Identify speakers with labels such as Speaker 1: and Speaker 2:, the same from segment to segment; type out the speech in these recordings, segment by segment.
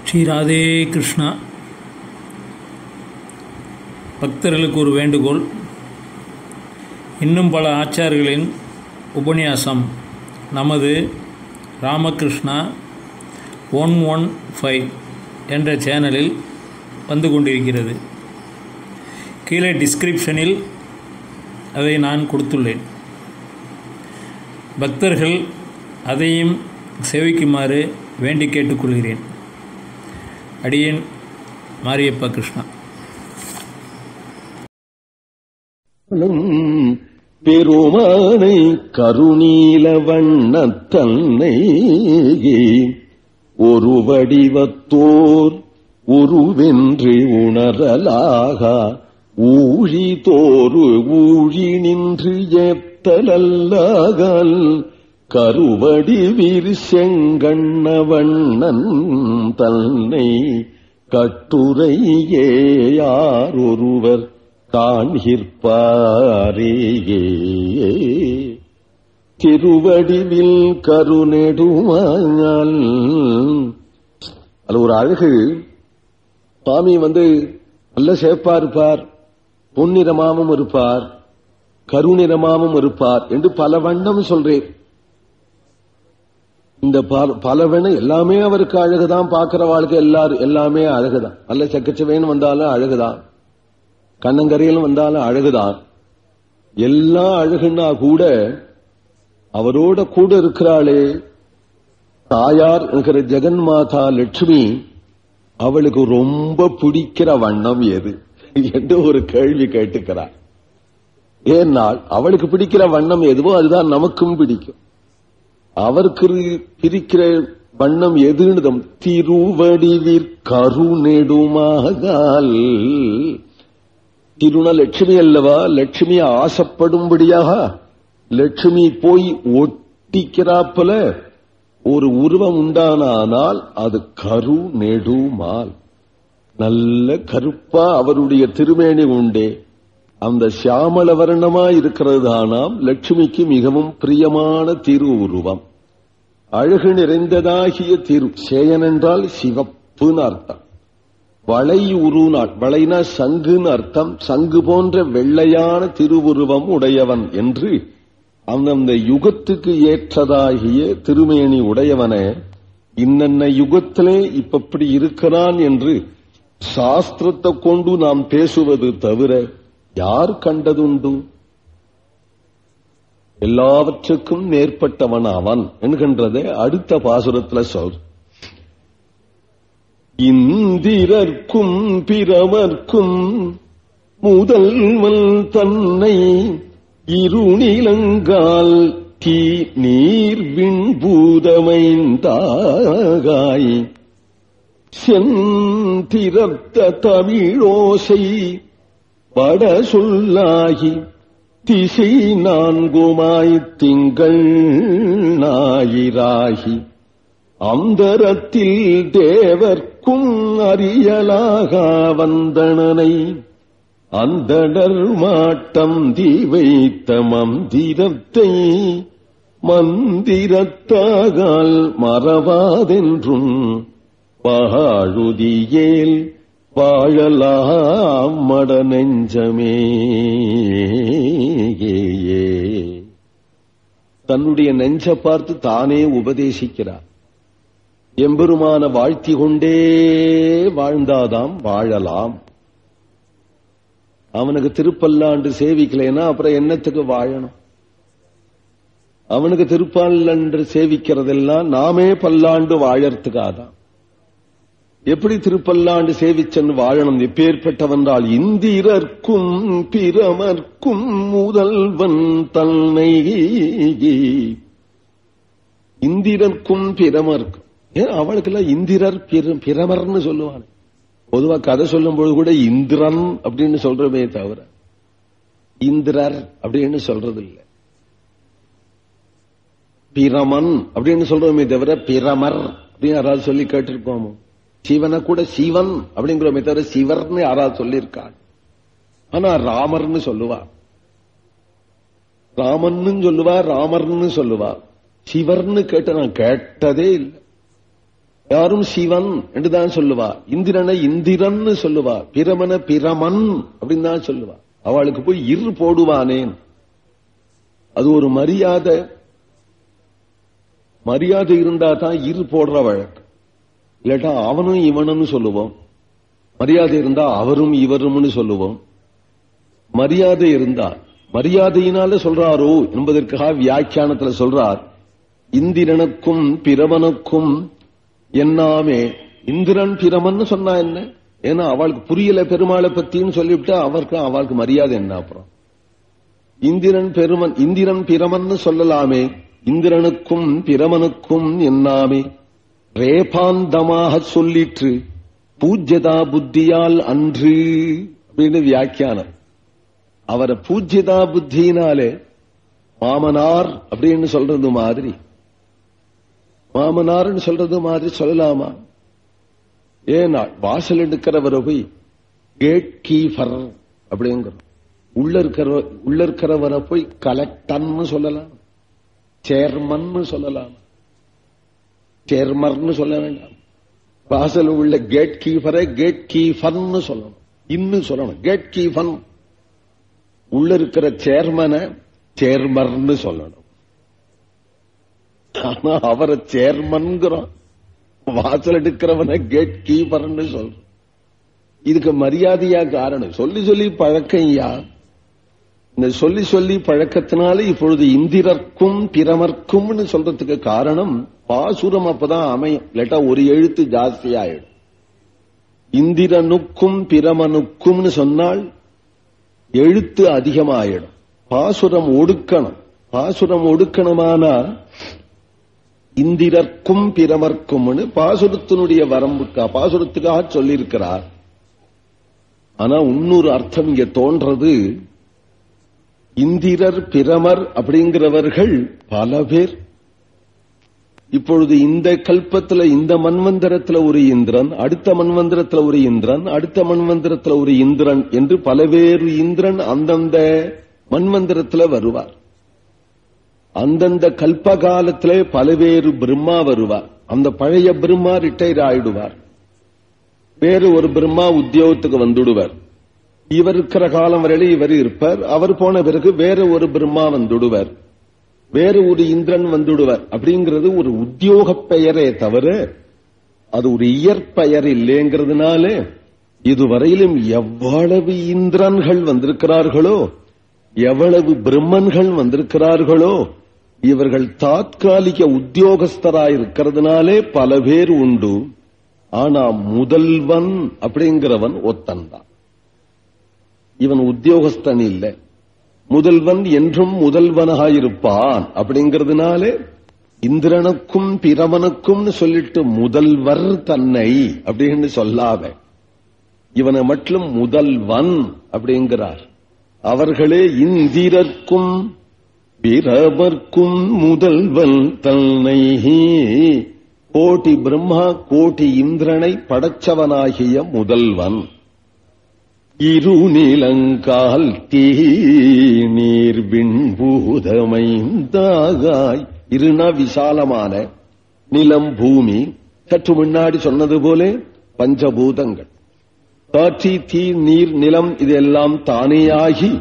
Speaker 1: ஸ்ரீ ராதே கிருஷ்ணா பக்தர்களுக்கு ஒரு வேண்டுகோள் இன்னும் பல ஆச்சார்களின் உபன்யாசம் நமது ராமகிருஷ்ணா ஒன் ஒன் ஃபைவ் என்ற சேனலில் வந்து கொண்டிருக்கிறது கீழே டிஸ்கிரிப்ஷனில் அதை நான் கொடுத்துள்ளேன் பக்தர்கள் அதையும் சேவிக்குமாறு வேண்டி கேட்டுக்கொள்கிறேன் அடியேன் மாரியப்ப கிருஷ்ணா
Speaker 2: பெருமானை கருநீல வண்ணத்தன்னை ஒரு வடிவத்தோர் உருவென்று உணரலாக ஊழி தோறு ஊழி நின்று ஏத்தலல்லாகல் கருவடிவிர் செங்கண்ணவண்ணன் தன்னை கட்டுரையே யாரொருவர் காண்கிற்பாரேயே திருவடிவில் கருநெடுமால் அது ஒரு அழகு சுவாமி வந்து நல்ல சேப்பா இருப்பார் பொன்னிறமாமும் இருப்பார் கருநிறமாமும் இருப்பார் என்று பல வண்ணம் சொல்றேன் இந்த பல வேணும் எல்லாமே அவருக்கு அழகுதான் பாக்குற வாழ்க்கை எல்லாரும் எல்லாமே அழகுதான் நல்ல சக்கச்சவேன்னு வந்தாலும் அழகுதான் கண்ணங்கரையிலும் வந்தாலும் அழகுதான் எல்லாம் அழகுன்னா கூட அவரோட கூட இருக்கிறாளே தாயார் இருக்கிற ஜெகன் மாதா லட்சுமி அவளுக்கு ரொம்ப பிடிக்கிற வண்ணம் எது என்று ஒரு கேள்வி கேட்டுக்கிறார் ஏன்னால் அவளுக்கு பிடிக்கிற வண்ணம் எதுவோ அதுதான் நமக்கும் பிடிக்கும் அவருக்கு பிரிக்கிற வண்ணம் எதுன்னு திருவடிவிற் கருநெடுமாகால் திருண லட்சுமி அல்லவா லட்சுமி ஆசைப்படும்படியாக லட்சுமி போய் ஒட்டிக்கிறாப்பல ஒரு உருவம் உண்டானால் அது கரு நெடுமால் நல்ல கருப்பா அவருடைய திருமேனி உண்டே அந்த சியாமல வர்ணமா இருக்கிறது தானாம் லட்சுமிக்கு மிகவும் பிரியமான திரு உருவம் அழகு நிறைந்ததாகிய திரு சேயன் என்றால் சிவப்புன்னு அர்த்தம் வளை உருநாள் வளைனா சங்குன்னு அர்த்தம் சங்கு போன்ற வெள்ளையான திருவுருவம் உடையவன் என்று அந்தந்த யுகத்துக்கு ஏற்றதாகிய திருமேனி உடையவன இன்னென்ன யுகத்திலே இப்படி இருக்கிறான் என்று சாஸ்திரத்தை கொண்டு நாம் பேசுவது தவிர யார் கண்டதுண்டு எல்லாவற்றுக்கும் மேற்பட்டவன் அவன் என்கின்றதை அடுத்த பாசுரத்துல சொல் இந்திரர்க்கும் பிரமர்க்கும் முதல்வன் தன்னை இருநிலங்கால் தீ நீர் விண்பூதமைந்தாகாய் செந்திரத்த தமிழோசை பட சொல்லாகி திசை நான்குமாய் திங்கள் ஞாயிறாகி அந்தரத்தில் தேவர்க்கும் அறியலாக வந்தனனை அந்தடர் மாட்டம் தீ வைத்த மந்திரத்தை மந்திரத்தாகால் மறவாதென்றும் பாழுதியேல் வாழலாம் மட நெஞ்சமே தன்னுடைய நெஞ்ச பார்த்து தானே உபதேசிக்கிறார் எம்பெருமான வாழ்த்தி கொண்டே வாழ்ந்தாதாம் வாழலாம் அவனுக்கு திருப்பல்லாண்டு சேவிக்கலைன்னா அப்புறம் என்னத்துக்கு வாழணும் அவனுக்கு திருப்பல்லாண்டு சேவிக்கிறதெல்லாம் நாமே பல்லாண்டு வாழறதுக்காதான் எப்படி திருப்பல்லாண்டு சேவிச்சன் வாழணும் எப்பேற்பட்டவென்றால் இந்திரர்க்கும் பிரமர்க்கும் முதல்வன் தன்னை இந்திரர்க்கும் பிரமர்க்கும் ஏன் அவளுக்கெல்லாம் இந்திரர் பிரமர்னு சொல்லுவாங்க பொதுவா கதை சொல்லும் பொழுது கூட இந்திரன் அப்படின்னு சொல்றமே தவிர இந்திரர் அப்படின்னு சொல்றது இல்லை பிரமன் அப்படின்னு சொல்றோமே தவிர பிரமர் அப்படின்னு யாராவது சொல்லி கேட்டிருப்போமோ சிவனை கூட சிவன் அப்படிங்கிறோமே தவிர சிவர்னு யாராவது சொல்லியிருக்காள் ஆனா ராமர்னு சொல்லுவா ராமன்னு சொல்லுவா ராமர்னு சொல்லுவா சிவர்னு கேட்ட நான் கேட்டதே இல்லை யாரும் சிவன் என்றுதான் சொல்லுவா இந்திரனை இந்திரன்னு சொல்லுவா பிரமன பிரமன் அப்படின்னு தான் சொல்லுவா அவளுக்கு போய் இரு போடுவானேன் அது ஒரு மரியாதை மரியாதை இருந்தா தான் இரு போடுற வழக்கம் இல்லாட்டா அவனும் இவனும் சொல்லுவோம் மரியாதை இருந்தா அவரும் இவரும்னு சொல்லுவோம் மரியாதை இருந்தா மரியாதையினால சொல்றாரோ என்பதற்காக வியாக்கியானத்துல சொல்றார் இந்திரனுக்கும் பிரமனுக்கும் என்னாமே இந்திரன் பிரமன் சொன்னா என்ன ஏன்னா அவளுக்கு புரியல பெருமாளை பத்தின்னு சொல்லிவிட்டா அவருக்கு அவளுக்கு மரியாதை என்ன அப்புறம் இந்திரன் பெருமன் இந்திரன் பிரமன் சொல்லலாமே இந்திரனுக்கும் பிரமனுக்கும் என்னாமே ரேபாந்தமாக சொல்லிற்று பூஜ்யதா புத்தியால் அன்று அப்படின்னு வியாக்கியானம் அவரை பூஜ்யதா புத்தியினாலே மாமனார் அப்படின்னு சொல்றது மாதிரி மாமனார்னு சொல்றது மாதிரி சொல்லலாமா ஏன்னா வாசல் எடுக்கிறவரை போய் கேட் கீஃபர் அப்படிங்கிறோம் உள்ள இருக்கிற உள்ள இருக்கிறவரை போய் கலெக்டர்னு சொல்லலாம் சேர்மன் சொல்லலாம் சேர்மர்னு சொல்ல வேண்டாம் வாசல் உள்ள கேட் கீஃபரை கேட் கீஃபர்னு சொல்லணும் இன்னும் சொல்லணும் கேட் கீஃபன் உள்ள இருக்கிற சேர்மனை சேர்மர்னு சொல்லணும் ஆனா அவரை சேர்மன்கிறோம் வாசல் எடுக்கிறவனை கேட் கீப்பர்னு சொல்றோம் இதுக்கு மரியாதையா காரணம் சொல்லி சொல்லி பழக்கம் யா இந்த சொல்லி சொல்லி பழக்கத்தினால இப்பொழுது இந்திரர்க்கும் பிரமர்க்கும்னு சொல்றதுக்கு காரணம் பாசுரம் அப்பதான் அமையும் இல்லாட்டா ஒரு எழுத்து ஜாஸ்தி ஆயிடும் இந்திரனுக்கும் பிரமனுக்கும்னு சொன்னால் எழுத்து அதிகமாயிடும் பாசுரம் ஒடுக்கணும் பாசுரம் ஒடுக்கணுமானா இந்திரர்க்கும் பிரமர்க்கும்னு பாசுரத்தினுடைய வரம்புக்கா பாசுரத்துக்காக சொல்லியிருக்கிறார் ஆனா இன்னொரு அர்த்தம் இங்க தோன்றது இந்திரர் பிரமர் அப்படிங்கிறவர்கள் பல பேர் இப்பொழுது இந்த கல்பத்துல இந்த மன்வந்தரத்துல ஒரு இந்திரன் அடுத்த மன்வந்தரத்துல ஒரு இந்திரன் அடுத்த மன்வந்தரத்துல ஒரு இந்திரன் என்று பலவேறு இந்திரன் அந்தந்த மன்வந்தரத்துல வருவார் அந்தந்த கல்ப காலத்திலே பலவேறு பிரம்மா வருவார் அந்த பழைய பிரம்மா ரிட்டையர் ஆயிடுவார் வேறு ஒரு பிரம்மா உத்தியோகத்துக்கு வந்துடுவார் இவர் இருக்கிற காலம் வரையில இவர் இருப்பார் அவர் போன பிறகு வேற ஒரு பிரம்மா வந்துடுவார் வேற ஒரு இந்திரன் வந்துடுவார் அப்படிங்கிறது ஒரு உத்தியோக பெயரே தவிர அது ஒரு இயற்பெயர் இல்லைங்கிறதுனால இதுவரையிலும் எவ்வளவு இந்திரன்கள் வந்திருக்கிறார்களோ எவ்வளவு பிரம்மன்கள் வந்திருக்கிறார்களோ இவர்கள் தாத்காலிக உத்தியோகஸ்தராயிருக்கிறதுனாலே பல பேர் உண்டு ஆனா முதல்வன் அப்படிங்கிறவன் ஒத்தன்தான் இவன் உத்தியோகஸ்தன் இல்ல முதல்வன் என்றும் முதல்வனாயிருப்பான் அப்படிங்கிறதுனாலே இந்திரனுக்கும் பிரமனுக்கும்னு சொல்லிட்டு முதல்வர் தன்னை அப்படின்னு சொல்லாத இவனை மட்டும் முதல்வன் அப்படிங்கிறார் அவர்களே இந்திரர்க்கும் பிரமர்க்கும் முதல்வன் தன்னை கோட்டி பிரம்மா கோட்டி இந்திரனை படைச்சவனாகிய முதல்வன் இரு நிலங்கால் தீ நீர் விண்பூதமைந்தாகாய் இருனா விசாலமான நிலம் பூமி சற்று முன்னாடி சொன்னது போல பஞ்சபூதங்கள் காட்சி தீ நீர் நிலம் இதெல்லாம் தானேயாகி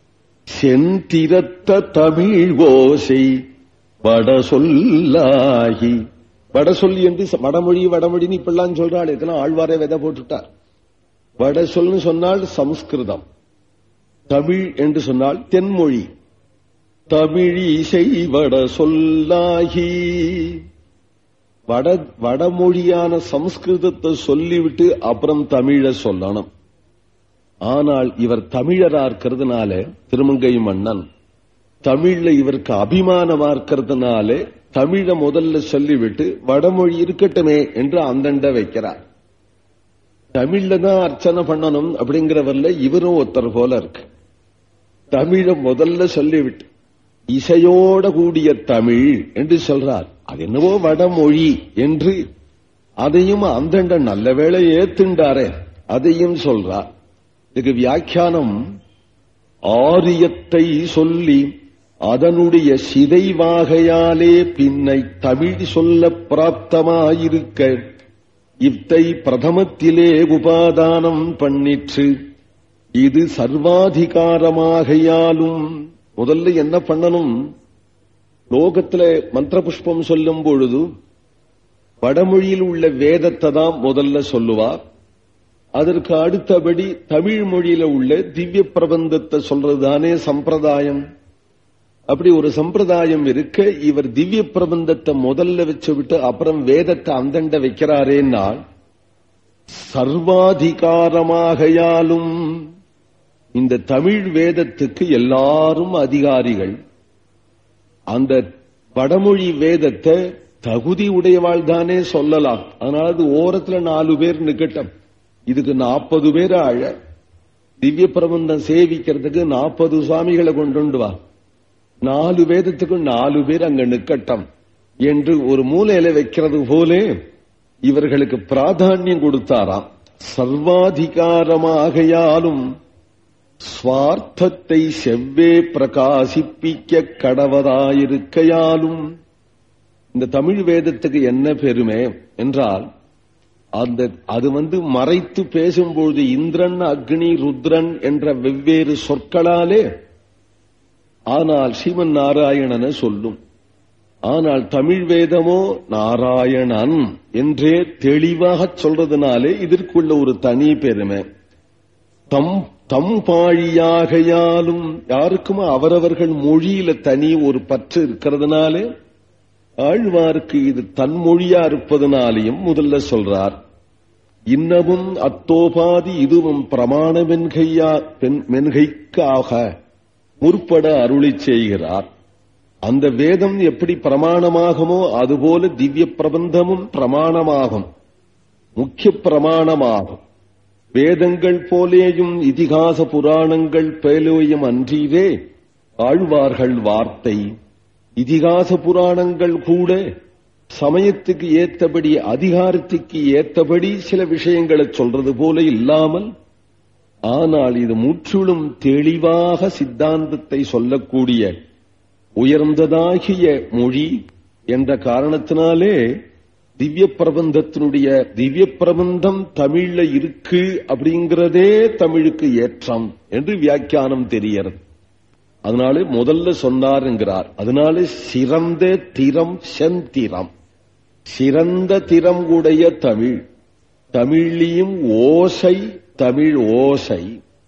Speaker 2: செந்திரத்த தமிழ் ஓசை வட சொல்லாகி வட சொல் என்று வடமொழி வடமொழின்னு இப்பெல்லாம் சொல்றாள் எத்தனை ஆழ்வாரே விதை போட்டுட்டார் வட சொல்னு சொன்னால் சம்ஸ்கிருதம் தமிழ் என்று சொன்னால் தென்மொழி தமிழ் இசை வட சொல்லாகி வட வடமொழியான சம்ஸ்கிருதத்தை சொல்லிவிட்டு அப்புறம் தமிழ சொல்லணும் ஆனால் இவர் தமிழரா இருக்கிறதுனால திருமங்கை மன்னன் தமிழ்ல இவருக்கு அபிமானமா இருக்கிறதுனால தமிழ முதல்ல சொல்லிவிட்டு வடமொழி இருக்கட்டுமே என்று அந்தண்ட வைக்கிறார் தமிழ்ல தான் அர்ச்சனை பண்ணணும் அப்படிங்கிறவர்ல இவரும் ஒருத்தர் போல இருக்கு தமிழ முதல்ல சொல்லிவிட்டு இசையோட கூடிய தமிழ் என்று சொல்றார் அது என்னவோ வடமொழி என்று அதையும் அந்தண்ட நல்ல வேளை ஏத்துண்டாரே அதையும் சொல்றார் இதுக்கு வியாக்கியானம் ஆரியத்தை சொல்லி அதனுடைய சிதைவாகையாலே பின்னை தமிழ் சொல்ல பிராப்தமாயிருக்க இத்தை பிரதமத்திலே உபாதானம் பண்ணிற்று இது சர்வாதிகாரமாகையாலும் முதல்ல என்ன பண்ணணும் லோகத்துல மந்திர புஷ்பம் சொல்லும் பொழுது வடமொழியில் உள்ள வேதத்தை தான் முதல்ல சொல்லுவார் அதற்கு அடுத்தபடி தமிழ் மொழியில உள்ள திவ்ய பிரபந்தத்தை சொல்றதுதானே சம்பிரதாயம் அப்படி ஒரு சம்பிரதாயம் இருக்க இவர் திவ்ய பிரபந்தத்தை முதல்ல வச்சு விட்டு அப்புறம் வேதத்தை அந்தண்ட வைக்கிறாரேன்னா சர்வாதிகாரமாகையாலும் இந்த தமிழ் வேதத்துக்கு எல்லாரும் அதிகாரிகள் அந்த வடமொழி வேதத்தை தகுதி உடையவாள் தானே சொல்லலாம் அதனால அது ஓரத்துல நாலு பேர் நிக்கட்டும் இதுக்கு நாற்பது பேர் ஆழ திவ்ய பிரபந்தம் சேவிக்கிறதுக்கு நாற்பது சுவாமிகளை கொண்டு வா நாலு வேதத்துக்கு நாலு பேர் அங்க நிக்கட்டம் என்று ஒரு மூலையில வைக்கிறது போலே இவர்களுக்கு பிராதானியம் கொடுத்தாராம் சர்வாதிகாரமாகையாலும் சுவார்த்தத்தை செவ்வே பிரகாசிப்பிக்க கடவதாயிருக்கையாலும் இந்த தமிழ் வேதத்துக்கு என்ன பெருமை என்றால் அந்த அது வந்து மறைத்து பேசும்போது இந்திரன் அக்னி ருத்ரன் என்ற வெவ்வேறு சொற்களாலே ஆனால் ஸ்ரீமன் நாராயணன சொல்லும் ஆனால் தமிழ் வேதமோ நாராயணன் என்றே தெளிவாக சொல்றதுனாலே இதற்குள்ள ஒரு தனி பெருமை தம் தம் பாழியாகையாலும் யாருக்கும் அவரவர்கள் மொழியில தனி ஒரு பற்று இருக்கிறதுனாலே ஆழ்வாருக்கு இது தன் மொழியா இருப்பதனாலையும் முதல்ல சொல்றார் இன்னமும் அத்தோபாதி இதுவும் பிரமாண மென்கையா மென்கைக்காக முற்பட அருளி செய்கிறார் அந்த வேதம் எப்படி பிரமாணமாகுமோ அதுபோல திவ்ய பிரபந்தமும் பிரமாணமாகும் முக்கிய பிரமாணமாகும் வேதங்கள் போலேயும் இதிகாச புராணங்கள் பேலோயும் அன்றீரே ஆழ்வார்கள் வார்த்தை இதிகாச புராணங்கள் கூட சமயத்துக்கு ஏத்தபடி அதிகாரத்துக்கு ஏத்தபடி சில விஷயங்களை சொல்றது போல இல்லாமல் ஆனால் இது முற்றிலும் தெளிவாக சித்தாந்தத்தை சொல்லக்கூடிய உயர்ந்ததாகிய மொழி என்ற காரணத்தினாலே திவ்ய பிரபந்தத்தினுடைய திவ்ய பிரபந்தம் தமிழ்ல இருக்கு அப்படிங்கிறதே தமிழுக்கு ஏற்றம் என்று வியாக்கியானம் தெரியறது அதனால முதல்ல சொன்னாருங்கிறார் அதனால சிறந்த திறம் செந்திரம் சிறந்த திறம் உடைய தமிழ் தமிழியும் ஓசை தமிழ் ஓசை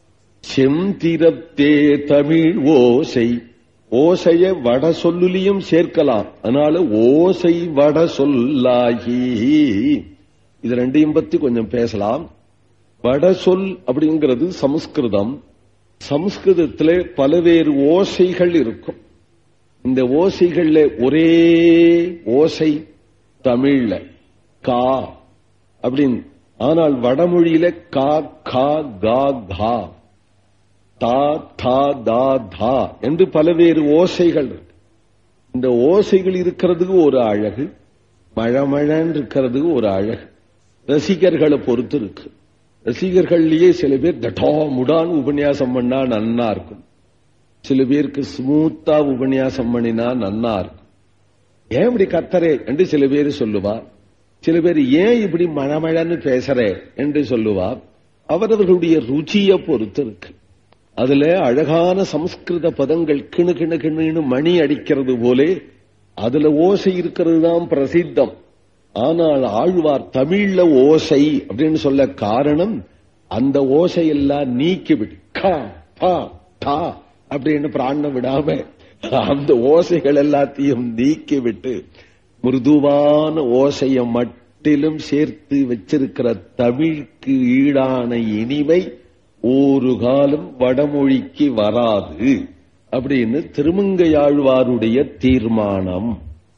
Speaker 2: செந்திரத்தே தமிழ் ஓசை ஓசைய வட சொல்லுலியும் சேர்க்கலாம் அதனால ஓசை வட சொல்லாகி இது ரெண்டையும் பத்தி கொஞ்சம் பேசலாம் வட சொல் அப்படிங்கிறது சமஸ்கிருதம் சமஸ்கிருதத்துல பல்வேறு ஓசைகள் இருக்கும் இந்த ஓசைகள்ல ஒரே ஓசை தமிழ்ல கா அப்படின்னு ஆனால் வடமொழியில கா கா கா கா தா தா தா தா என்று பல்வேறு ஓசைகள் இருக்கு இந்த ஓசைகள் இருக்கிறதுக்கு ஒரு அழகு மழமழன்னு இருக்கிறதுக்கு ஒரு அழகு ரசிகர்களை பொறுத்து இருக்கு ரசிகர்கள்லயே சில பேர் தட்டா முடான் உபன்யாசம் பண்ணா நன்னா இருக்கும் சில பேருக்கு ஸ்மூத்தா உபன்யாசம் பண்ணினா நன்னா இருக்கும் ஏன் இப்படி கத்தரே என்று சில பேர் சொல்லுவா சில பேர் ஏன் இப்படி மழமழன்னு பேசுறே என்று சொல்லுவா அவரவர்களுடைய ருச்சியை பொறுத்து இருக்கு அதுல அழகான சமஸ்கிருத பதங்கள் கிணு கிணு கிணுன்னு மணி அடிக்கிறது போலே அதுல ஓசை இருக்கிறது தான் பிரசித்தம் ஆனால் ஆழ்வார் தமிழ்ல ஓசை அப்படின்னு சொல்ல காரணம் அந்த ஓசையெல்லாம் நீக்கிவிடு கா பா தா அப்படின்னு பிராணம் விடாம அந்த ஓசைகள் எல்லாத்தையும் நீக்கிவிட்டு மிருதுவான ஓசையை மட்டிலும் சேர்த்து வச்சிருக்கிற தமிழுக்கு ஈடான இனிமை ஒரு காலம் வடமொழிக்கு வராது அப்படின்னு திருமங்கையாழ்வாருடைய தீர்மானம்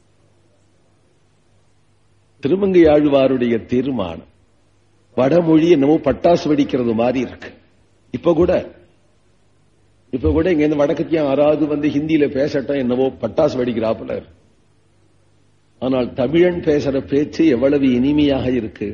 Speaker 2: திருமங்கையாழ்வாருடைய தீர்மானம் வடமொழி என்னமோ பட்டாசு வெடிக்கிறது மாதிரி இருக்கு இப்ப கூட இப்ப கூட இங்க இருந்து வடக்கத்தையும் யாராவது வந்து ஹிந்தியில பேசட்டும் என்னவோ பட்டாசு வெடிக்கிறாப்புல ஆனால் தமிழன் பேசுற பேச்சு எவ்வளவு இனிமையாக இருக்கு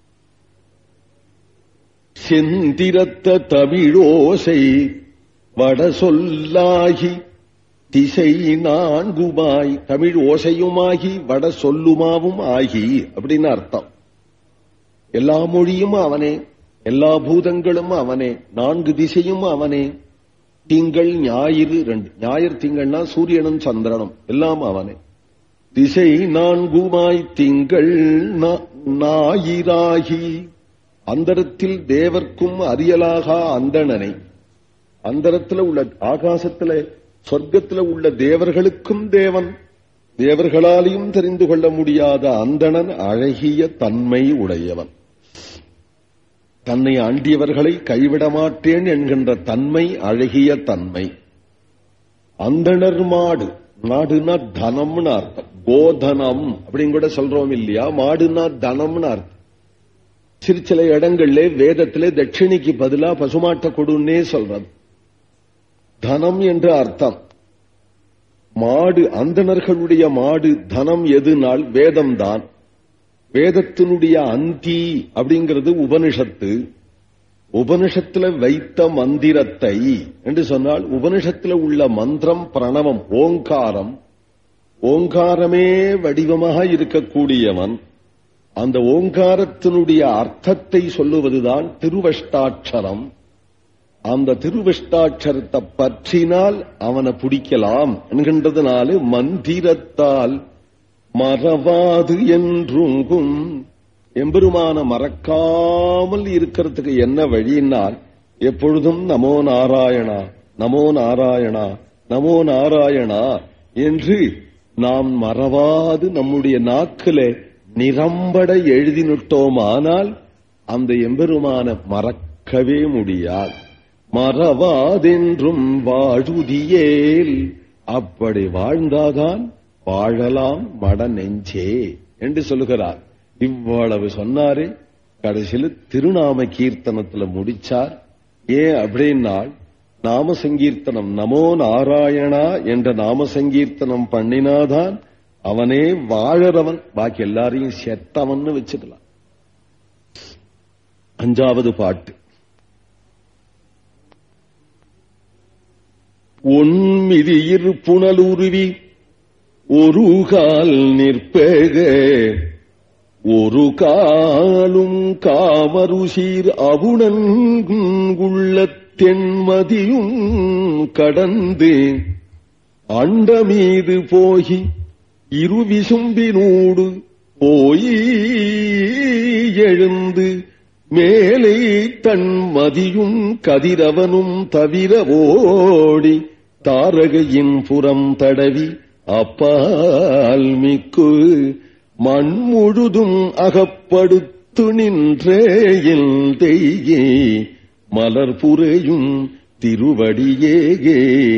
Speaker 2: செந்திரத்த தமிழோசை வட சொல்லாகி திசை நான்குமாய் தமிழ் ஓசையுமாகி வட சொல்லுமாவும் ஆகி அப்படின்னு அர்த்தம் எல்லா மொழியும் அவனே எல்லா பூதங்களும் அவனே நான்கு திசையும் அவனே திங்கள் ஞாயிறு ரெண்டு ஞாயிறு திங்கள்னா சூரியனும் சந்திரனும் எல்லாம் அவனே திசை நான்குமாய் திங்கள் நா- ஞாயிறாகி அந்தரத்தில் தேவர்க்கும் அறியலாகா அந்தணனை அந்தரத்துல உள்ள ஆகாசத்துல சொர்க்கத்துல உள்ள தேவர்களுக்கும் தேவன் தேவர்களாலையும் தெரிந்து கொள்ள முடியாத அந்தணன் அழகிய தன்மை உடையவன் தன்னை ஆண்டியவர்களை கைவிட மாட்டேன் என்கின்ற தன்மை அழகிய தன்மை அந்தணர் மாடு மாடுனா தனம்னு அர்த்தம் கோதனம் அப்படின்னு கூட சொல்றோம் இல்லையா மாடுனா தனம்னு அர்த்தம் சிறு சில இடங்கள்ல வேதத்திலே தட்சிணிக்கு பதிலா பசுமாட்ட கொடுன்னே சொல்றது தனம் என்று அர்த்தம் மாடு அந்தணர்களுடைய மாடு தனம் எதுனால் வேதம்தான் வேதத்தினுடைய அந்தி அப்படிங்கிறது உபனிஷத்து உபனிஷத்துல வைத்த மந்திரத்தை என்று சொன்னால் உபனிஷத்துல உள்ள மந்திரம் பிரணவம் ஓங்காரம் ஓங்காரமே வடிவமாக இருக்கக்கூடியவன் அந்த ஓங்காரத்தினுடைய அர்த்தத்தை சொல்லுவதுதான் திருவஷ்டாட்சரம் அந்த திருவிஷ்டாட்சரத்தை பற்றினால் அவனை பிடிக்கலாம் என்கின்றதுனால மந்திரத்தால் மறவாது என்றுங்கும் எம்பெருமான மறக்காமல் இருக்கிறதுக்கு என்ன வழியினால் எப்பொழுதும் நமோ நாராயணா நமோ நாராயணா நமோ நாராயணா என்று நாம் மறவாது நம்முடைய நாக்கிலே நிரம்பட எழுதினுட்டோமானால் அந்த எம்பெருமான மறக்கவே முடியாது மறவாதென்றும் வாழுதியேல் அப்படி வாழ்ந்தாதான் வாழலாம் மட நெஞ்சே என்று சொல்லுகிறார் இவ்வளவு சொன்னாரு கடைசியில் திருநாம கீர்த்தனத்துல முடிச்சார் ஏன் அப்படின்னால் நாம சங்கீர்த்தனம் நமோ நாராயணா என்ற நாம சங்கீர்த்தனம் பண்ணினாதான் அவனே வாழறவன் பாக்கி எல்லாரையும் செத்தவன்னு வச்சுக்கலாம் அஞ்சாவது பாட்டு ஒன்மிதியிர் புனலுருவி ஒரு கால் நிற்பேக ஒரு காலும் காமருசீர் அவுணன் உள்ள தென்மதியும் கடந்து அண்டமீது போகி இருவிசும்பினூடு போய் எழுந்து மேலே தன் மதியும் கதிரவனும் தவிர ஓடி தாரகையின் புறம் தடவி அப்பால் மிக்கு மண் முழுதும் அகப்படுத்து நின்றேயில் தெய்யே மலர் புரையும் திருவடியேகே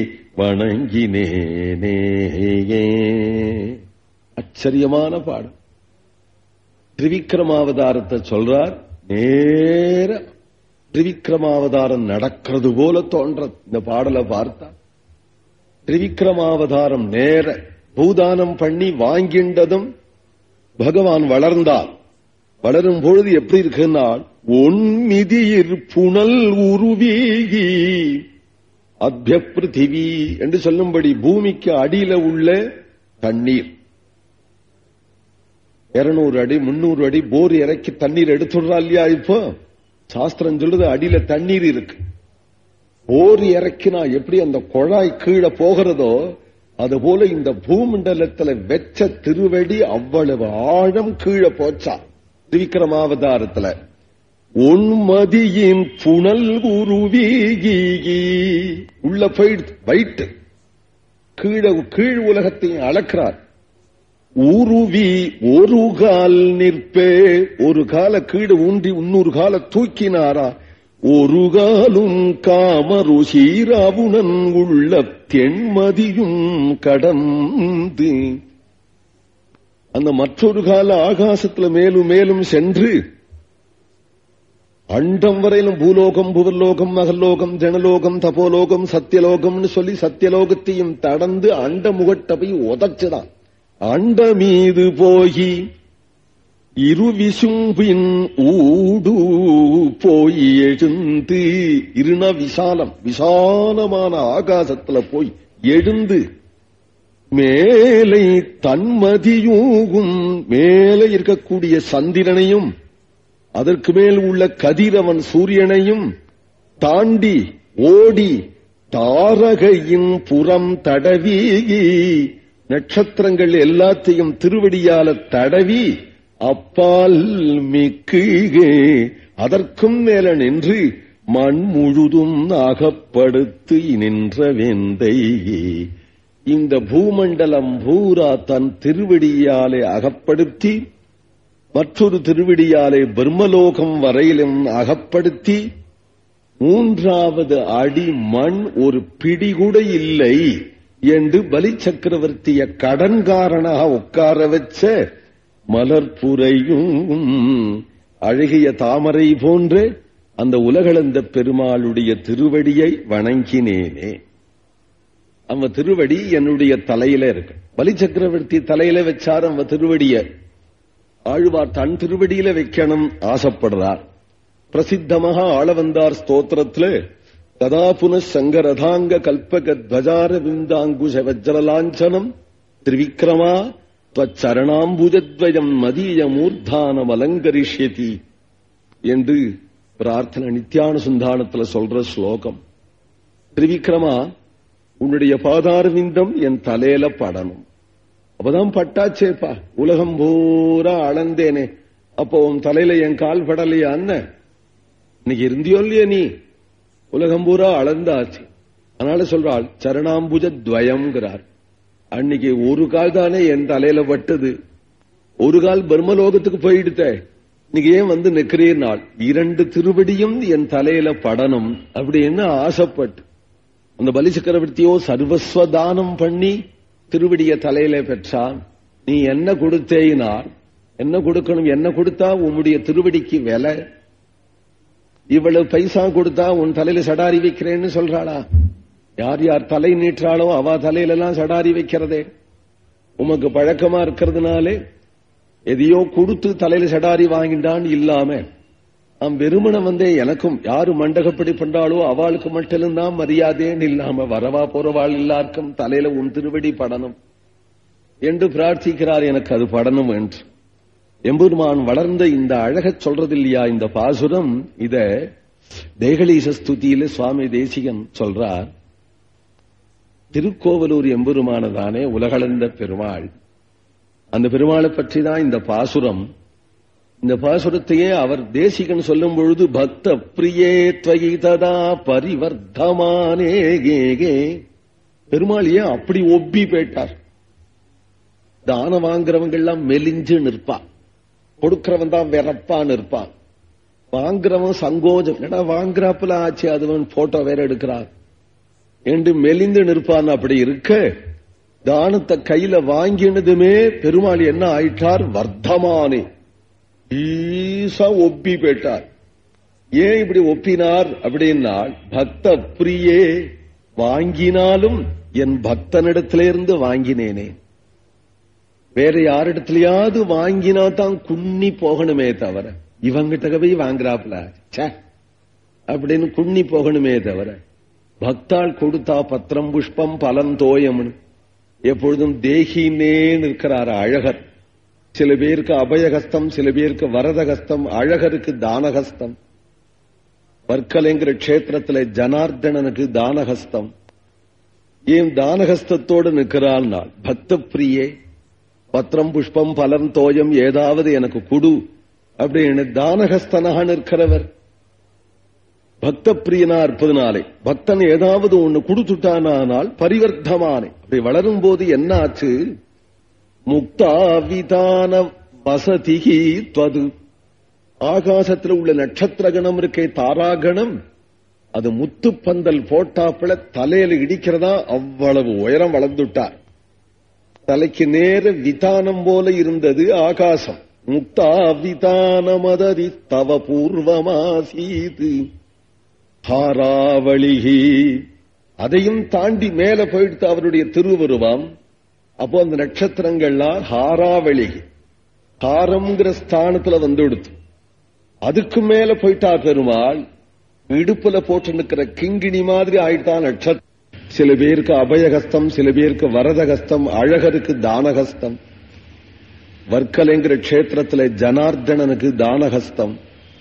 Speaker 2: வணங்கினேனே ஆச்சரியமான பாடம் திரிவிக்ரமாவதாரத்தை சொல்றார் நேர திரிவிக்ரமாவதாரம் நடக்கிறது போல தோன்ற இந்த பாடலை பார்த்தா திரிவிக்ரமாவதாரம் நேர பூதானம் பண்ணி வாங்கின்றதும் பகவான் வளர்ந்தால் வளரும் பொழுது எப்படி இருக்குன்னா ஒன்மிதியிர் புனல் உருவீகி அத்திய பிருத்திவி என்று சொல்லும்படி பூமிக்கு அடியில உள்ள தண்ணீர் இருநூறு அடி முன்னூறு அடி போர் இறக்கி தண்ணீர் எடுத்துடுறா இல்லையா இப்போ சாஸ்திரம் சொல்லுது அடியில தண்ணீர் இருக்கு போர் இறக்கினா எப்படி அந்த குழாய் கீழே போகிறதோ அதுபோல இந்த பூமண்டலத்துல வெச்ச திருவடி அவ்வளவு ஆழம் கீழே போச்சா திரிக்கிரமாவதாரத்துல உன்மதியின் புனல் உருவீகி உள்ள போயிடுது வயிற்று கீழே கீழ் உலகத்தையும் அளக்கிறார் உருவி ஒரு கால் நிற்பே ஒரு கால கீழே ஊன்றி இன்னொரு கால தூக்கினாரா ஒரு காலும் காமருசீராவுணன் உள்ள தென்மதியும் கடந்து அந்த மற்றொரு கால ஆகாசத்துல மேலும் மேலும் சென்று அண்டம் வரையிலும் பூலோகம் புவர்லோகம் மகல்லோகம் ஜனலோகம் தபோலோகம் சத்தியலோகம்னு சொல்லி சத்தியலோகத்தையும் தடந்து அண்ட முகட்ட போய் உதச்சுதான் அண்ட மீது போகி இருவிசும்பின் ஊடு போய் எழுந்து இருண விசாலம் விசாலமான ஆகாசத்துல போய் எழுந்து மேலை தன்மதியூகும் மேலே இருக்கக்கூடிய சந்திரனையும் அதற்கு மேல் உள்ள கதிரவன் சூரியனையும் தாண்டி ஓடி தாரகையின் புறம் தடவி நட்சத்திரங்கள் எல்லாத்தையும் திருவடியால தடவி அப்பால் மிக்கு அதற்கும் மேல நின்று மண் முழுதும் அகப்படுத்து நின்ற வெந்தை இந்த பூமண்டலம் பூரா தன் திருவடியாலே அகப்படுத்தி மற்றொரு திருவடியாலே பிரம்மலோகம் வரையிலும் அகப்படுத்தி மூன்றாவது அடி மண் ஒரு பிடி கூட இல்லை என்று பலி சக்கரவர்த்திய கடன்காரனாக உட்கார வச்ச மலர்புரையும் அழகிய தாமரை போன்ற அந்த உலகளந்த பெருமாளுடைய திருவடியை வணங்கினேனே அவன் திருவடி என்னுடைய தலையில இருக்கு பலி சக்கரவர்த்தி தலையில வச்சார் அவன் திருவடிய ஆழ்வார் தன் திருவடியில வைக்கணும் ஆசைப்படுறார் பிரசித்தமாக ஆளவந்தார் ஸ்தோத்திரத்துல கதா புன சங்கரதாங்க கல்பக துவஜார விந்தாங்குஷ வஜ்ரலாஞ்சனம் திரிவிக்ரமா துவச்சரணாம்புஜத்வயம் மதீய மூர்த்தானம் அலங்கரிஷ்யதி என்று பிரார்த்தனை நித்தியானுசந்தானத்துல சொல்ற ஸ்லோகம் திரிவிக்ரமா உன்னுடைய பாதார விந்தம் என் தலையில படணும் அப்பதான் பட்டாச்சேப்பா உலகம் பூரா அளந்தேனே அப்போ உன் தலையில என் கால் படலையா அண்ணன் இன்னைக்கு இருந்தியோ இல்லையா நீ உலகம் பூரா அளந்தாச்சு அதனால சொல்றாள் சரணாம்புஜ துவயம்ங்கிறார் அன்னைக்கு ஒரு கால் தானே என் தலையில பட்டது ஒரு கால் பிரம்மலோகத்துக்கு போயிடுத்த இன்னைக்கு ஏன் வந்து நிக்கிறேன் நாள் இரண்டு திருவடியும் என் தலையில படணும் அப்படின்னு ஆசைப்பட்டு அந்த பலி சக்கரவர்த்தியோ சர்வஸ்வதானம் பண்ணி திருவடிய தலையில பெற்றான் நீ என்ன கொடுத்தேயினார் என்ன கொடுக்கணும் என்ன கொடுத்தா உன்னுடைய திருவடிக்கு விலை இவ்வளவு பைசா கொடுத்தா உன் தலையில சடாரி வைக்கிறேன்னு சொல்றாளா யார் யார் தலை நீற்றாளோ அவ தலையில எல்லாம் சடாரி வைக்கிறதே உமக்கு பழக்கமா இருக்கிறதுனாலே எதையோ கொடுத்து தலையில சடாரி வாங்கிட்டான் இல்லாம அவன் வெறுமனை வந்தே எனக்கும் யாரு மண்டகப்படி பண்றாளோ அவளுக்கு மட்டும் தான் மரியாதைன்னு இல்லாம வரவா போறவாள் எல்லாருக்கும் தலையில உன் திருவடி படணும் என்று பிரார்த்திக்கிறார் எனக்கு அது படணும் என்று எம்பெருமான் வளர்ந்த இந்த அழகச் சொல்றது இல்லையா இந்த பாசுரம் இத தேகலீச ஸ்துதியில சுவாமி தேசிகன் சொல்றார் திருக்கோவலூர் எம்பெருமானதானே உலகளந்த பெருமாள் அந்த பெருமாளை பற்றி தான் இந்த பாசுரம் இந்த பாசுரத்தையே அவர் தேசிகன் சொல்லும் பொழுது பக்த பிரியே துவயி ததா பரிவர்த்தமானே கே பெருமாள் ஏன் அப்படி ஒப்பி போயிட்டார் தானம் வாங்குறவங்க எல்லாம் மெலிஞ்சு நிற்பான் கொடுக்கிறவன் தான் வெறப்பான் இருப்பான் வாங்குறவன் சங்கோஜம் ஏடா வாங்குறாப்புல ஆச்சு அதுவன் போட்டோ வேற எடுக்கிறான் என்று மெலிந்து நிற்பான் அப்படி இருக்க தானத்தை கையில வாங்கினதுமே பெருமாள் என்ன ஆயிட்டார் வர்த்தமானே ஈசா ஒப்பி போயிட்டார் ஏன் இப்படி ஒப்பினார் அப்படின்னா பக்த பிரியே வாங்கினாலும் என் பக்தனிடத்திலிருந்து வாங்கினேனே வேற யாரிடத்துலயாவது வாங்கினா தான் குன்னி போகணுமே தவிர இவங்கிட்ட போய் வாங்குறாப்ல ச்சே அப்படின்னு குன்னி போகணுமே தவிர பக்தாள் கொடுத்தா பத்திரம் புஷ்பம் பலம் தோயம்னு எப்பொழுதும் தேகினே நிற்கிறார் அழகர் சில பேருக்கு அபயகஸ்தம் சில பேருக்கு வரதகஸ்தம் அழகருக்கு தானகஸ்தம் வர்க்கலைங்கிற கஷேத்திரத்துல ஜனார்தனனுக்கு தானகஸ்தம் ஏன் தானகஸ்தத்தோடு நிற்கிறாள் நாள் பக்த பிரியே பத்திரம் புஷ்பம் பலம் தோயம் ஏதாவது எனக்கு குடு அப்படின்னு தானகஸ்தனாக நிற்கிறவர் பக்த பிரியனா இருப்பதனாலே பக்தன் ஏதாவது ஒண்ணு கொடுத்துட்டானால் பரிவர்த்தமானே அப்படி வளரும் போது என்ன ஆச்சு முக்தாவிதான வசதிகி துவது ஆகாசத்தில் உள்ள நட்சத்திர கணம் இருக்கே தாராகணம் அது முத்துப்பந்தல் போட்டாப்புல தலையில இடிக்கிறதா அவ்வளவு உயரம் வளர்ந்துட்டார் தலைக்கு நேர விதானம் போல இருந்தது ஆகாசம் முக்தா விதானமதரி தவ பூர்வமாசீது ஹாராவளிகி அதையும் தாண்டி மேல போயிடுத்து அவருடைய திருவுருவம் அப்போ அந்த நட்சத்திரங்கள்லாம் ஹாராவளிகி ஹாரம்ங்கிற ஸ்தானத்துல வந்து கொடுத்து அதுக்கு மேல போயிட்டா பெருமாள் இடுப்புல போட்டு நிக்கிற கிங்கிணி மாதிரி ஆயிட்டான் நட்சத்திரம் சில பேருக்கு அபயகஸ்தம் சில பேருக்கு வரதகஸ்தம் அழகருக்கு தானகஸ்தம் வர்க்கலைங்கிற கஷேத்திரத்துல ஜனார்தனனுக்கு தானகஸ்தம்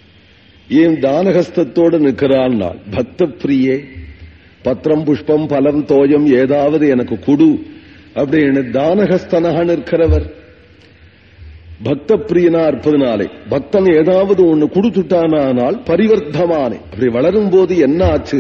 Speaker 2: ஏன் தானகஸ்தத்தோடு நிற்கிறான் நாள் பக்த பிரியே பத்திரம் புஷ்பம் பலம் தோயம் ஏதாவது எனக்கு குடு அப்படின்னு தானகஸ்தனாக நிற்கிறவர் பக்த பிரியனா இருப்பதனாலே பக்தன் ஏதாவது ஒண்ணு கொடுத்துட்டானால் பரிவர்த்தமானே அப்படி வளரும் போது என்ன ஆச்சு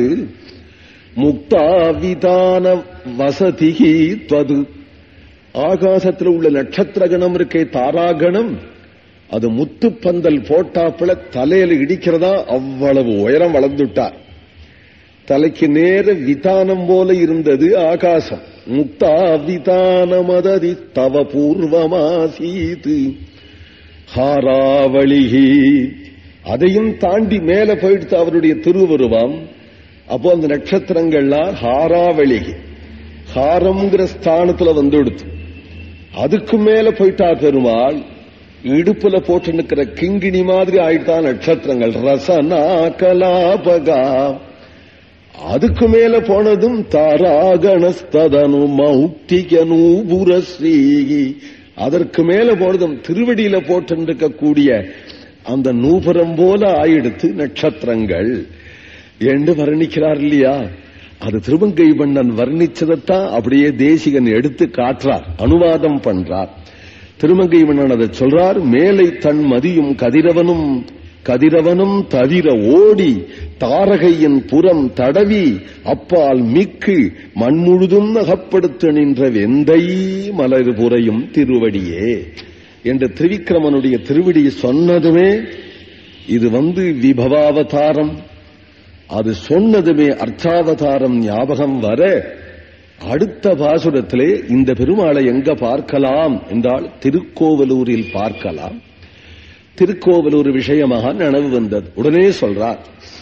Speaker 2: முக்தாவிதான வசதிகி துவது ஆகாசத்தில் உள்ள நட்சத்திர கணம் இருக்கே தாராகணம் அது முத்து பந்தல் போட்டாப்புல தலையில இடிக்கிறதா அவ்வளவு உயரம் வளர்ந்துட்டார் தலைக்கு நேர விதானம் போல இருந்தது ஆகாசம் முக்தா விதானமததி தவ பூர்வமாசீது ஹாராவளிகி அதையும் தாண்டி மேல போயிடுத்து அவருடைய திருவுருவம் அப்போ அந்த நட்சத்திரங்கள்லாம் ஹாராவளிகி ஹாரம்ங்கிற ஸ்தானத்துல வந்துடுத்து அதுக்கு மேல போயிட்டா பெருமாள் இடுப்புல போட்டு நிக்கிற கிங்கிணி மாதிரி ஆயிட்டான் நட்சத்திரங்கள் ரசனா கலாபகா அதுக்கு மேல போனதும் தாராகணஸ்ததனு மௌக்திகனூபுர ஸ்ரீகி அதற்கு மேல போனதும் திருவடியில போட்டிருக்கக்கூடிய அந்த நூபுரம் போல ஆயிடுத்து நட்சத்திரங்கள் என்று வர்ணிக்கிறார் இல்லையா அது திருமங்கை பண்ணன் வர்ணிச்சதைத்தான் அப்படியே தேசிகன் எடுத்து காட்டுறார் அனுவாதம் பண்றார் திருமங்கை மன்னன் அதை சொல்றார் மேலை தன் மதியும் கதிரவனும் கதிரவனும் தவிர ஓடி தாரகையின் புறம் தடவி அப்பால் மிக்கு மண்முழுதும் அகப்படுத்த நின்ற வெந்தை மலர் புரையும் திருவடியே என்ற திரிவிக்ரமனுடைய திருவடியை சொன்னதுமே இது வந்து விபவாவதாரம் அது சொன்னதுமே அர்த்தாவதாரம் ஞாபகம் வர அடுத்த பாசுரத்திலே இந்த பெருமாளை எங்க பார்க்கலாம் என்றால் திருக்கோவலூரில் பார்க்கலாம் திருக்கோவலூர் விஷயமாக நனவு வந்தது உடனே சொல்றார்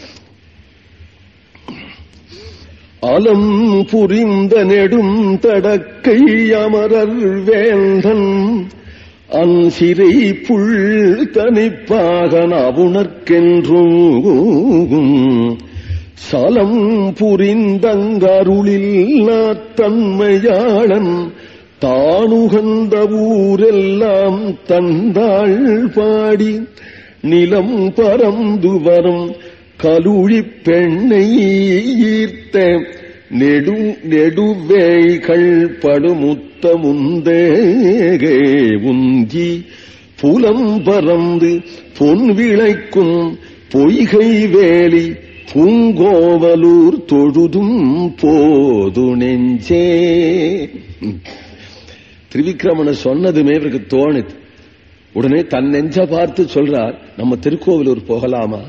Speaker 2: அலம் புரிந்த நெடும் தடக்கை அமரர் வேந்தன் அன்சிறை புள் தனிப்பாகன் அவுணர்க்கென்றும் சலம் புரிந்தங்கருளில் தன்மையாளன் தானுகந்த ஊரெல்லாம் தந்தாள் பாடி நிலம் பறந்து வரும் கலுழி பெண்ணை ஈர்த்த நெடு நெடுவேய்கள் படுமுத்த முந்தேகே உந்தி புலம் பறந்து பொன் விளைக்கும் பொய்கை வேலி பூங்கோவலூர் தொழுதும் போது நெஞ்சே திரிவிக்ரமண சொன்னதுமே இவருக்கு தோணுது உடனே தன் நெஞ்ச பார்த்து சொல்றார் நம்ம திருக்கோவிலூர் போகலாமா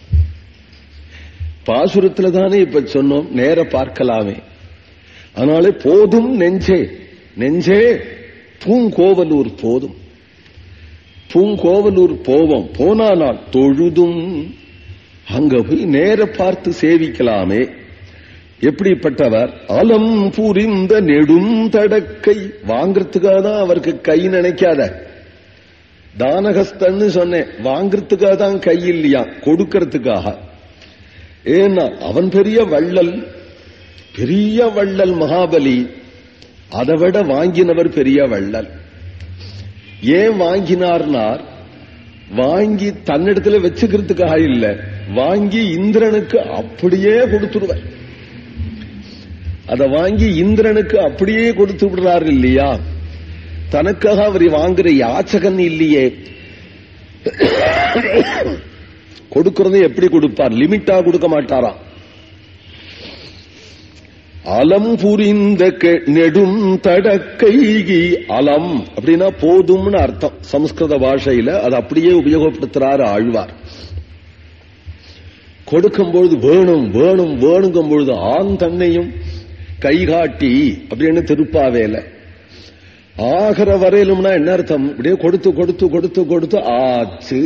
Speaker 2: பாசுரத்துல தானே இப்ப சொன்னோம் நேர பார்க்கலாமே அதனாலே போதும் நெஞ்சே நெஞ்சே பூங்கோவலூர் போதும் பூங்கோவலூர் போவோம் போனா நாள் தொழுதும் அங்க போய் நேர பார்த்து சேவிக்கலாமே எப்படிப்பட்டவர் அலம் புரிந்த நெடும் தடக்கை வாங்கறதுக்காக தான் அவருக்கு கை நினைக்காத தானகஸ்தன்னு சொன்னேன் வாங்கறதுக்காக தான் கை இல்லையா கொடுக்கறதுக்காக ஏன்னா அவன் பெரிய வள்ளல் பெரிய வள்ளல் மகாபலி அதை விட வாங்கினவர் பெரிய வள்ளல் ஏன் வாங்கினார்னார் வாங்கி தன்னிடத்துல வச்சுக்கிறதுக்காக இல்ல வாங்கி இந்திரனுக்கு அப்படியே கொடுத்துடுவார் அதை வாங்கி இந்திரனுக்கு அப்படியே கொடுத்து விடுறாரு இல்லையா தனக்காக அவர் வாங்குற யாச்சகன் இல்லையே கொடுக்கறது எப்படி கொடுப்பார் லிமிட்டா கொடுக்க மாட்டாராம் அலம் புரிந்த கெ- நெடும் தடக்கைகி அலம் அப்படின்னா போதும்னு அர்த்தம் சமஸ்கிருத பாஷையில அதை அப்படியே உபயோகப்படுத்துறாரு ஆழ்வார் கொடுக்கும் பொழுது வேணும் வேணும் வேணுங்கும் பொழுது ஆண் தன்னையும் கைகாட்டி அப்படின்னு திருப்பாவேல ஆகிற வரையிலும்னா என்ன அர்த்தம் இப்படியே கொடுத்து கொடுத்து கொடுத்து கொடுத்து ஆச்சு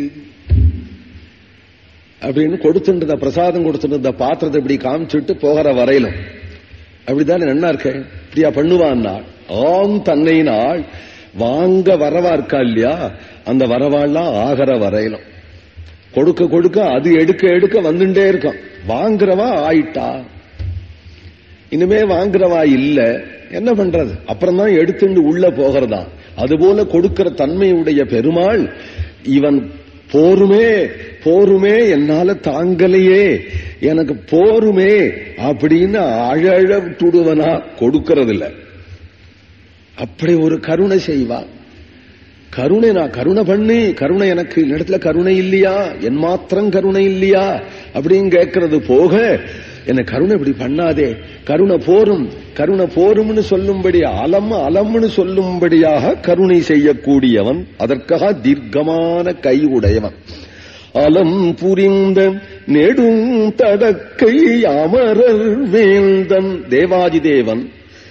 Speaker 2: அப்படின்னு கொடுத்துட்டு பிரசாதம் கொடுத்துட்டு இந்த பாத்திரத்தை இப்படி காமிச்சுட்டு போகிற வரையிலும் அப்படித்தானே நன்னா இருக்க இப்படியா பண்ணுவான்னா ஆம் தன்னை நாள் வாங்க வரவா இருக்கா இல்லையா அந்த வரவாள்லாம் ஆகிற வரையிலும் கொடுக்க கொடுக்க அது எடுக்க எடுக்க வந்துட்டே இருக்கும் வாங்குறவா ஆயிட்டா இனிமே வாங்குறவா இல்ல என்ன பண்றது அப்புறம் தான் எடுத்துட்டு உள்ள போகிறதா அதுபோல கொடுக்கிற தன்மையுடைய பெருமாள் இவன் போருமே போருமே என்னால தாங்கலையே எனக்கு போருமே அப்படின்னு அழழ விட்டுடுவனா கொடுக்கறதில்ல அப்படி ஒரு கருணை செய்வா கருணை நான் கருணை பண்ணி கருணை எனக்கு இடத்துல கருணை இல்லையா என் மாத்திரம் கருணை இல்லையா அப்படின்னு கேட்கறது போக என்ன கருணை இப்படி பண்ணாதே கருணை போரும் கருணை போரும்னு சொல்லும்படி அலம் அலம்னு சொல்லும்படியாக கருணை செய்யக்கூடியவன் அதற்காக தீர்க்கமான கை உடையவன் அலம் புரிந்த நெடும் தடக்கை அமரர் வேந்தன் தேவாதி தேவன்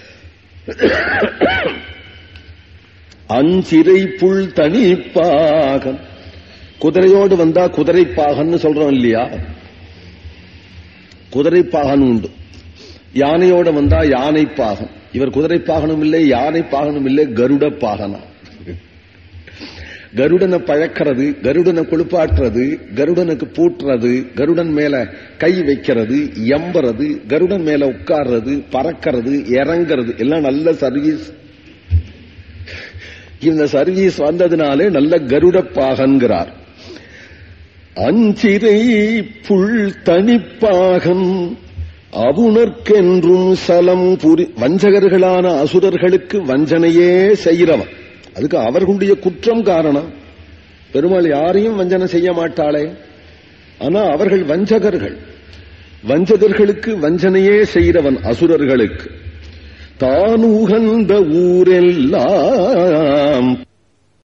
Speaker 2: அஞ்சிறை புல் தனிப்பாகன் குதிரையோடு வந்தா குதிரைப்பாகன்னு சொல்றோம் இல்லையா குதிரைப்பாகன் உண்டு யானையோட வந்தா யானைப்பாகன் இவர் குதிரைப்பாகனும் இல்லை யானைப்பாகனும் இல்லை கருட பாகனா கருடனை பழக்கிறது கருடனை குளிப்பாட்டுறது கருடனுக்கு பூட்டுறது கருடன் மேல கை வைக்கிறது எம்புறது கருடன் மேல உட்கார்றது பறக்கிறது இறங்கிறது எல்லாம் நல்ல சர்வீஸ் இந்த சர்வீஸ் வந்ததுனாலே நல்ல கருட பாகன்கிறார் அஞ்சிரை புல் தனிப்பாகன் அவுணர்க்கென்றும் சலம் புரி வஞ்சகர்களான அசுரர்களுக்கு வஞ்சனையே செய்கிறவன் அதுக்கு அவர்களுடைய குற்றம் காரணம் பெருமாள் யாரையும் வஞ்சனை செய்ய மாட்டாளே ஆனா அவர்கள் வஞ்சகர்கள் வஞ்சகர்களுக்கு வஞ்சனையே செய்கிறவன் அசுரர்களுக்கு தான் உகந்த ஊரெல்லாம்